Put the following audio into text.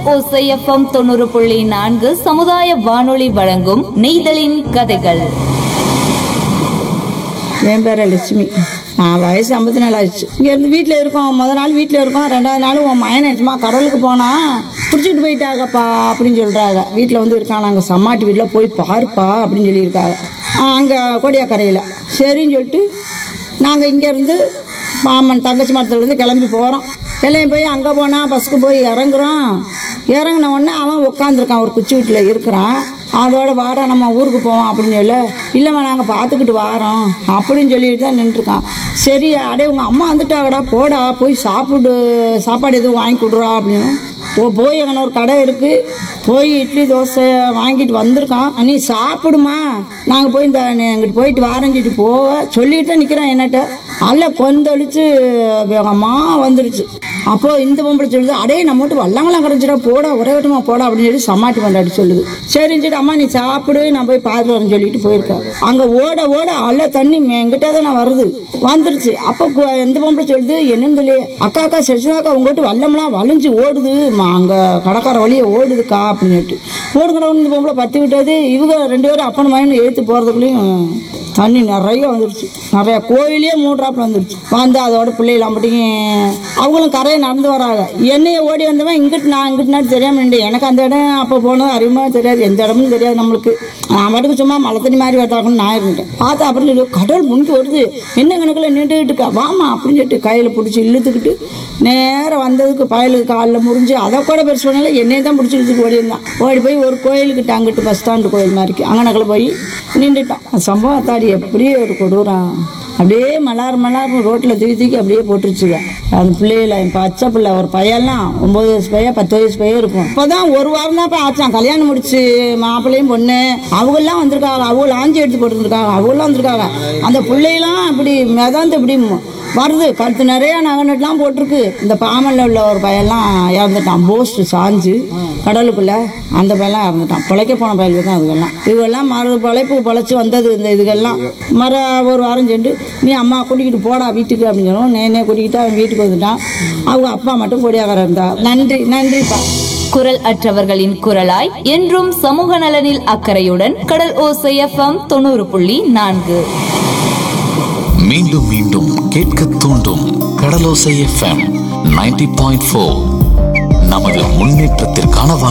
ஓசைஎஃப்எம் தொண்ணூறு புள்ளி நான்கு சமுதாய வானொலி வழங்கும் நெய்தலின் கதைகள் என் பேர் லட்சுமி நான் வயசு ஐம்பத்தி நாலு ஆச்சு இங்கேருந்து வீட்டில் இருக்கோம் முத நாள் வீட்டில் இருக்கோம் ரெண்டாவது நாள் உன் மயனை சும்மா கடலுக்கு போனா பிடிச்சிட்டு போயிட்டாங்கப்பா அப்படின்னு சொல்கிறாங்க வீட்டில் வந்து இருக்காங்க நாங்கள் சம்மாட்டி வீட்டில் போய் பாருப்பா அப்படின்னு சொல்லியிருக்காங்க அங்கே கோடியாக்கரையில் சரின்னு சொல்லிட்டு நாங்கள் இங்கேருந்து மாமன் தங்கச்சி மரத்துலேருந்து கிளம்பி போகிறோம் கிளம்பி போய் அங்கே போனால் பஸ்ஸுக்கு போய் இறங்குறோம் இறங்கின உடனே அவன் உட்காந்துருக்கான் ஒரு குச்சி வீட்டில் இருக்கிறான் அதோட வாடா நம்ம ஊருக்கு போவோம் அப்படின்னு சொல்ல இல்லைம்மா நாங்கள் பார்த்துக்கிட்டு வாரோம் அப்படின்னு சொல்லிட்டு தான் நின்றுருக்கான் சரி அடே உங்கள் அம்மா வந்துட்டாங்கடா போடா போய் சாப்பிடு சாப்பாடு எதுவும் வாங்கி கொடுறா அப்படின்னு போ போய் அங்கே ஒரு கடை இருக்குது போய் இட்லி தோசை வாங்கிட்டு வந்திருக்கான் நீ சாப்பிடுமா நாங்கள் போய் இந்த எங்கிட்டு போயிட்டு வாரேன்னு சொல்லிட்டு போக சொல்லிட்டு தான் நிற்கிறோம் என்னட்ட அல்ல கொந்தளிச்சு அம்மா வந்துருச்சு அப்போ இந்த பொம்பளை சொல்லுது அடே நம்ம மட்டும் வல்லாங்கலாம் கரைஞ்சிடா போடா ஒரே வட்டமா போடா அப்படின்னு சொல்லி சமாட்டி கொண்டாடி சொல்லுது சரின்னு சொல்லிட்டு அம்மா நீ சாப்பிடு நான் போய் பார்த்து வரேன்னு சொல்லிட்டு போயிருக்கேன் அங்க ஓட ஓட அல்ல தண்ணி எங்கிட்ட தான் நான் வருது வந்துருச்சு அப்போ கு- இந்த பொம்பளை சொல்லுது என்னன்னு சொல்லி அக்கா அக்கா சரிசாக்கா உங்ககிட்ட வல்லம்லாம் வளைஞ்சு ஓடுது ம- அங்க கடற்கரை வழியே ஓடுதுக்கா அப்படின்னு சொல்லிட்டு ஓடுங்கிறவங்க இந்த பொம்பளை பத்தி விட்டது இவங்க ரெண்டு பேரும் அப்பன் மகன் எழுத்து போறதுக்குள்ளேயும் தண்ணி நிறைய வந்துருச்சு நிறைய கோயிலே மூன்றாப்புல வந்துருச்சு வந்து அதோட பிள்ளைகள் அம்பட்டியும் அவங்களும் கரையை நடந்து வராங்க என்னைய ஓடி வந்தவன் இங்கிட்டு நான் இங்கிட்டு நான் தெரியாம நின்று எனக்கு அந்த இடம் அப்போ போனது அறிமுகமா தெரியாது எந்த இடமும் தெரியாது நம்மளுக்கு நான் பாட்டுக்கு சும்மா மழை தண்ணி மாதிரி வரதாகணும்னு நான் இருந்துட்டேன் பார்த்தா அப்படின்னு சொல்லி கடல் முன்னுக்கு வருது என்ன கணக்கில் நின்றுக்கிட்டு இருக்கா வாமா அப்படின்னு சொல்லிட்டு கையில் பிடிச்சி இழுத்துக்கிட்டு நேரம் வந்ததுக்கு பயலுக்கு காலில் முறிஞ்சு அதை கூட பெருசு பண்ணல என்னைய தான் பிடிச்சி இழுத்துட்டு ஓடி இருந்தான் ஓடி போய் ஒரு கோயிலுக்கிட்ட அங்கிட்டு பஸ் ஸ்டாண்டு கோயில் மாதிரிக்கு அங்கனக்கில் போய் நின்றுட்டான் அந்த சம்பவம் தாடி எப்படியே ஒரு கொடூரம் அப்படியே மலார் மலார் ரோட்டில் தூக்கி தூக்கி அப்படியே போட்டுருச்சுங்க அந்த பிள்ளைகள என் பச்சை பிள்ளை ஒரு பையன்லாம் ஒம்பது வயசு பையன் பத்து வயசு பையன் இருக்கும் இப்போதான் ஒரு வாரம் தான் ஆச்சான் கல்யாணம் முடிச்சு மாப்பிள்ளையும் பொண்ணு அவங்கெல்லாம் வந்திருக்காங்க அவங்க ஆஞ்சி எடுத்து போட்டுருக்காங்க அவங்களாம் வந்திருக்காங்க அந்த பிள்ளையெல்லாம் இப்படி மிதந்து இப்படி வருது கழுத்து நிறைய நகனெட்லாம் போட்டிருக்கு இந்த பாமல்ல உள்ள ஒரு பையன்லாம் இறந்துட்டான் போஸ்ட் சாஞ்சு கடலுக்குள்ள அந்த பையன்லாம் இறந்துட்டான் பிழைக்க போன பயிலுக்கு தான் அதுக்கெல்லாம் இதுவெல்லாம் மறு பிழைப்பு பிழைச்சி வந்தது இந்த இதுகெல்லாம் மர ஒரு வாரம் சென்று நீ அம்மா கூட்டிக்கிட்டு போடா வீட்டுக்கு அப்படின்னு சொல்லுவோம் நேனே கூட்டிக்கிட்டு அவன் வீட்டுக்கு வந்துட்டான் அவங்க அப்பா மட்டும் கொடியாகர இருந்தா நன்றி நன்றிப்பா குரல் அற்றவர்களின் குரலாய் என்றும் சமூக நலனில் அக்கறையுடன் கடல் ஓசை எஃப்எம் தொண்ணூறு புள்ளி நான்கு மீண்டும் மீண்டும் கேட்க தூண்டும் Kadalosai FM ninety point four நமது முன்னேற்றத்திற்கான